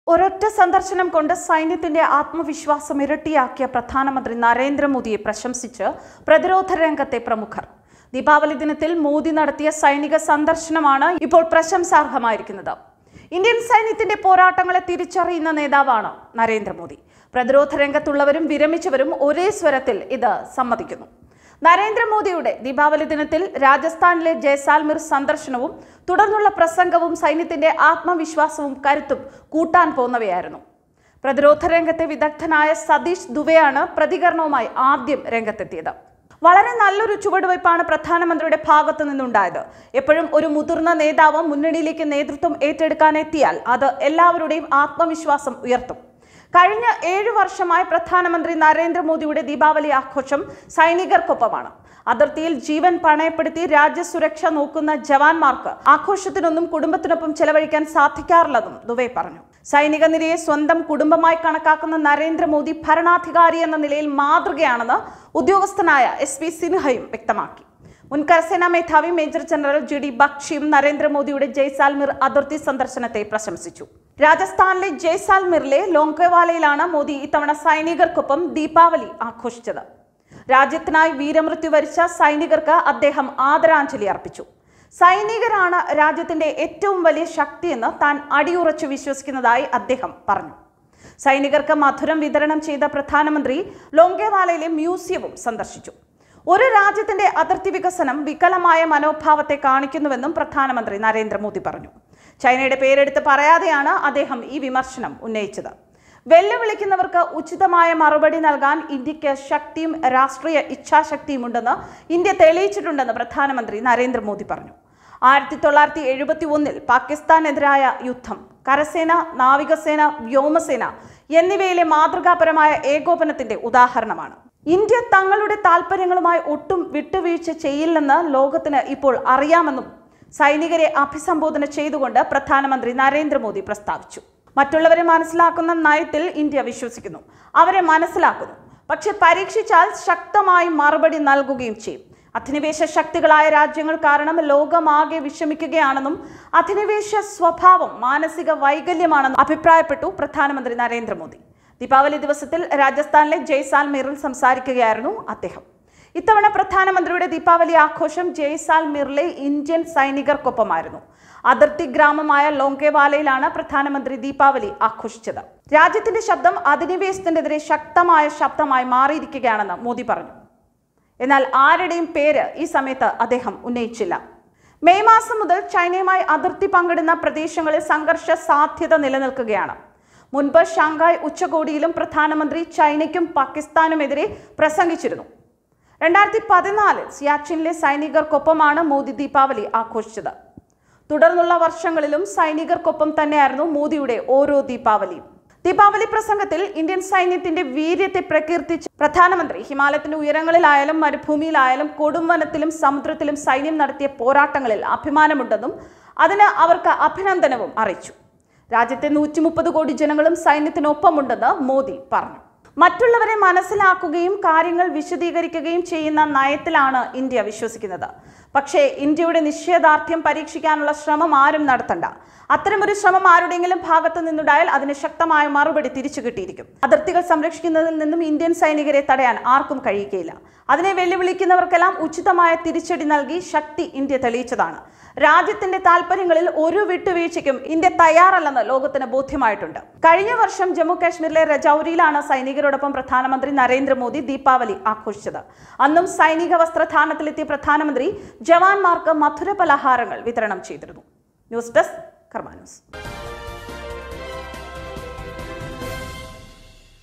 ഒരൊറ്റ സന്ദർശനം കൊണ്ട് സൈന്യത്തിന്റെ ആത്മവിശ്വാസം ഇരട്ടിയാക്കിയ പ്രധാനമന്ത്രി നരേന്ദ്രമോദിയെ പ്രശംസിച്ച് പ്രതിരോധ രംഗത്തെ പ്രമുഖർ ദീപാവലി ദിനത്തിൽ മോദി നടത്തിയ സൈനിക സന്ദർശനമാണ് ഇപ്പോൾ പ്രശംസാർഹമായിരിക്കുന്നത് ഇന്ത്യൻ സൈന്യത്തിന്റെ പോരാട്ടങ്ങളെ തിരിച്ചറിയുന്ന നേതാവാണ് നരേന്ദ്രമോദി പ്രതിരോധ രംഗത്തുള്ളവരും വിരമിച്ചവരും ഒരേ സ്വരത്തിൽ ഇത് സമ്മതിക്കുന്നു നരേന്ദ്രമോദിയുടെ ദീപാവലി ദിനത്തിൽ രാജസ്ഥാനിലെ ജയ്സാൽമിർ സന്ദർശനവും തുടർന്നുള്ള പ്രസംഗവും സൈന്യത്തിന്റെ ആത്മവിശ്വാസവും കരുത്തും കൂട്ടാൻ പോന്നവയായിരുന്നു പ്രതിരോധ രംഗത്തെ വിദഗ്ധനായ സതീഷ് ദുബെയാണ് പ്രതികരണവുമായി ആദ്യം രംഗത്തെത്തിയത് വളരെ നല്ലൊരു ചുവടുവയ്പ്പാണ് പ്രധാനമന്ത്രിയുടെ ഭാഗത്തു നിന്നുണ്ടായത് എപ്പോഴും ഒരു മുതിർന്ന നേതാവ് മുന്നണിയിലേക്ക് നേതൃത്വം ഏറ്റെടുക്കാനെത്തിയാൽ അത് എല്ലാവരുടെയും ആത്മവിശ്വാസം ഉയർത്തും കഴിഞ്ഞ ഏഴു വർഷമായി പ്രധാനമന്ത്രി നരേന്ദ്രമോദിയുടെ ദീപാവലി ആഘോഷം സൈനികർക്കൊപ്പമാണ് അതിർത്തിയിൽ ജീവൻ പണയപ്പെടുത്തി രാജ്യസുരക്ഷ നോക്കുന്ന ജവാന്മാർക്ക് ആഘോഷത്തിനൊന്നും കുടുംബത്തിനൊപ്പം ചെലവഴിക്കാൻ സാധിക്കാറില്ലെന്നും ദുബൈ പറഞ്ഞു സൈനിക നിരയെ സ്വന്തം കുടുംബമായി കണക്കാക്കുന്ന നരേന്ദ്രമോദി ഭരണാധികാരി എന്ന നിലയിൽ മാതൃകയാണെന്ന് ഉദ്യോഗസ്ഥനായ എസ് പി സിൻഹയും വ്യക്തമാക്കി മുൻ കരസേനാ മേധാവി മേജർ ജനറൽ ജി ഡി ബക്ഷിയും നരേന്ദ്രമോദിയുടെ ജയ്സാൽമിർ അതിർത്തി സന്ദർശനത്തെ പ്രശംസിച്ചു രാജസ്ഥാനിലെ ജയ്സാൽമിറിലെ ലോങ്കേവാലയിലാണ് മോദി ഇത്തവണ സൈനികർക്കൊപ്പം ദീപാവലി ആഘോഷിച്ചത് രാജ്യത്തിനായി വീരമൃത്യു വരിച്ച സൈനികർക്ക് അദ്ദേഹം ആദരാഞ്ജലി അർപ്പിച്ചു സൈനികരാണ് രാജ്യത്തിന്റെ ഏറ്റവും വലിയ ശക്തിയെന്ന് താൻ അടിയുറച്ചു വിശ്വസിക്കുന്നതായി അദ്ദേഹം പറഞ്ഞു സൈനികർക്ക് മധുരം വിതരണം ചെയ്ത പ്രധാനമന്ത്രി ലോങ്കേവാലയിലെ മ്യൂസിയവും സന്ദർശിച്ചു ഒരു രാജ്യത്തിന്റെ അതിർത്തി വികസനം വികലമായ മനോഭാവത്തെ കാണിക്കുന്നുവെന്നും പ്രധാനമന്ത്രി നരേന്ദ്രമോദി പറഞ്ഞു ചൈനയുടെ പേരെടുത്ത് പറയാതെയാണ് അദ്ദേഹം ഈ വിമർശനം ഉന്നയിച്ചത് വെല്ലുവിളിക്കുന്നവർക്ക് ഉചിതമായ മറുപടി നൽകാൻ ഇന്ത്യക്ക് ശക്തിയും രാഷ്ട്രീയ ഇച്ഛാശക്തിയും ഉണ്ടെന്ന് ഇന്ത്യ തെളിയിച്ചിട്ടുണ്ടെന്ന് പ്രധാനമന്ത്രി നരേന്ദ്രമോദി പറഞ്ഞു ആയിരത്തി തൊള്ളായിരത്തി എഴുപത്തി ഒന്നിൽ പാകിസ്ഥാനെതിരായ യുദ്ധം കരസേന നാവികസേന വ്യോമസേന എന്നിവയിലെ മാതൃകാപരമായ ഏകോപനത്തിന്റെ ഉദാഹരണമാണ് ഇന്ത്യ തങ്ങളുടെ താൽപ്പര്യങ്ങളുമായി ഒട്ടും വിട്ടുവീഴ്ച ചെയ്യില്ലെന്ന് ലോകത്തിന് ഇപ്പോൾ അറിയാമെന്നും സൈനികരെ അഭിസംബോധന ചെയ്തുകൊണ്ട് പ്രധാനമന്ത്രി നരേന്ദ്രമോദി പ്രസ്താവിച്ചു മറ്റുള്ളവരെ മനസ്സിലാക്കുന്ന നയത്തിൽ ഇന്ത്യ വിശ്വസിക്കുന്നു അവരെ മനസ്സിലാക്കുന്നു പക്ഷെ പരീക്ഷിച്ചാൽ ശക്തമായി മറുപടി നൽകുകയും ചെയ്യും അധിനിവേശ ശക്തികളായ രാജ്യങ്ങൾ കാരണം ലോകമാകെ വിഷമിക്കുകയാണെന്നും അധിനിവേശ സ്വഭാവം മാനസിക വൈകല്യമാണെന്നും അഭിപ്രായപ്പെട്ടു പ്രധാനമന്ത്രി നരേന്ദ്രമോദി ദീപാവലി ദിവസത്തിൽ രാജസ്ഥാനിലെ ജയ്സാൽമീറിൽ സംസാരിക്കുകയായിരുന്നു അദ്ദേഹം ഇത്തവണ പ്രധാനമന്ത്രിയുടെ ദീപാവലി ആഘോഷം ജയ്സാൽമീറിലെ ഇന്ത്യൻ സൈനികർക്കൊപ്പമായിരുന്നു അതിർത്തി ഗ്രാമമായ ലോങ്കേവാലയിലാണ് പ്രധാനമന്ത്രി ദീപാവലി ആഘോഷിച്ചത് രാജ്യത്തിന്റെ ശബ്ദം അധിനിവേശത്തിനെതിരെ ശക്തമായ ശബ്ദമായി മാറിയിരിക്കുകയാണെന്ന് മോദി പറഞ്ഞു എന്നാൽ ആരുടെയും പേര് ഈ സമയത്ത് അദ്ദേഹം ഉന്നയിച്ചില്ല മെയ് മാസം മുതൽ ചൈനയുമായി അതിർത്തി പങ്കിടുന്ന പ്രദേശങ്ങളിൽ സംഘർഷ സാധ്യത നിലനിൽക്കുകയാണ് മുൻപ് ഷാങ്ഹായ് ഉച്ചകോടിയിലും പ്രധാനമന്ത്രി ചൈനയ്ക്കും പാകിസ്ഥാനുമെതിരെ പ്രസംഗിച്ചിരുന്നു രണ്ടായിരത്തി പതിനാലിൽ സിയാച്ചിനിലെ സൈനികർക്കൊപ്പമാണ് മോദി ദീപാവലി ആഘോഷിച്ചത് തുടർന്നുള്ള വർഷങ്ങളിലും സൈനികർക്കൊപ്പം തന്നെയായിരുന്നു മോദിയുടെ ഓരോ ദീപാവലിയും ദീപാവലി പ്രസംഗത്തിൽ ഇന്ത്യൻ സൈന്യത്തിന്റെ വീര്യത്തെ പ്രകീർത്തിച്ച് പ്രധാനമന്ത്രി ഹിമാലയത്തിന്റെ ഉയരങ്ങളിലായാലും മരുഭൂമിയിലായാലും കൊടുംവനത്തിലും സമുദ്രത്തിലും സൈന്യം നടത്തിയ പോരാട്ടങ്ങളിൽ അഭിമാനമുണ്ടെന്നും അതിന് അവർക്ക് അഭിനന്ദനവും അറിയിച്ചു രാജ്യത്തെ നൂറ്റി മുപ്പത് കോടി ജനങ്ങളും സൈന്യത്തിനൊപ്പമുണ്ടെന്ന് മോദി പറഞ്ഞു മറ്റുള്ളവരെ മനസ്സിലാക്കുകയും കാര്യങ്ങൾ വിശദീകരിക്കുകയും ചെയ്യുന്ന നയത്തിലാണ് ഇന്ത്യ വിശ്വസിക്കുന്നത് പക്ഷേ ഇന്ത്യയുടെ നിശ്ചയദാർഢ്യം പരീക്ഷിക്കാനുള്ള ശ്രമം ആരും നടത്തണ്ട അത്തരമൊരു ശ്രമം ആരുടെയെങ്കിലും ഭാഗത്ത് നിന്നുണ്ടായാൽ അതിന് ശക്തമായ മറുപടി തിരിച്ചു കിട്ടിയിരിക്കും അതിർത്തികൾ സംരക്ഷിക്കുന്നതിൽ നിന്നും ഇന്ത്യൻ സൈനികരെ തടയാൻ ആർക്കും കഴിയുകയില്ല അതിനെ വെല്ലുവിളിക്കുന്നവർക്കെല്ലാം ഉചിതമായ തിരിച്ചടി നൽകി ശക്തി ഇന്ത്യ തെളിയിച്ചതാണ് രാജ്യത്തിന്റെ താൽപ്പര്യങ്ങളിൽ ഒരു വിട്ടുവീഴ്ചയ്ക്കും ഇന്ത്യ തയ്യാറല്ലെന്ന് ലോകത്തിന് ബോധ്യമായിട്ടുണ്ട് കഴിഞ്ഞ വർഷം ജമ്മു കാശ്മീരിലെ രജൌരിയിലാണ് സൈനികരോടൊപ്പം പ്രധാനമന്ത്രി നരേന്ദ്രമോദി ദീപാവലി ആഘോഷിച്ചത് അന്നും സൈനിക വസ്ത്രധാരണത്തിലെത്തിയ പ്രധാനമന്ത്രി ജവാന്മാർക്ക് മധുര പലഹാരങ്ങൾ വിതരണം ചെയ്തിരുന്നു ന്യൂസ് ഡെസ്ക് കർമ്മ ന്യൂസ്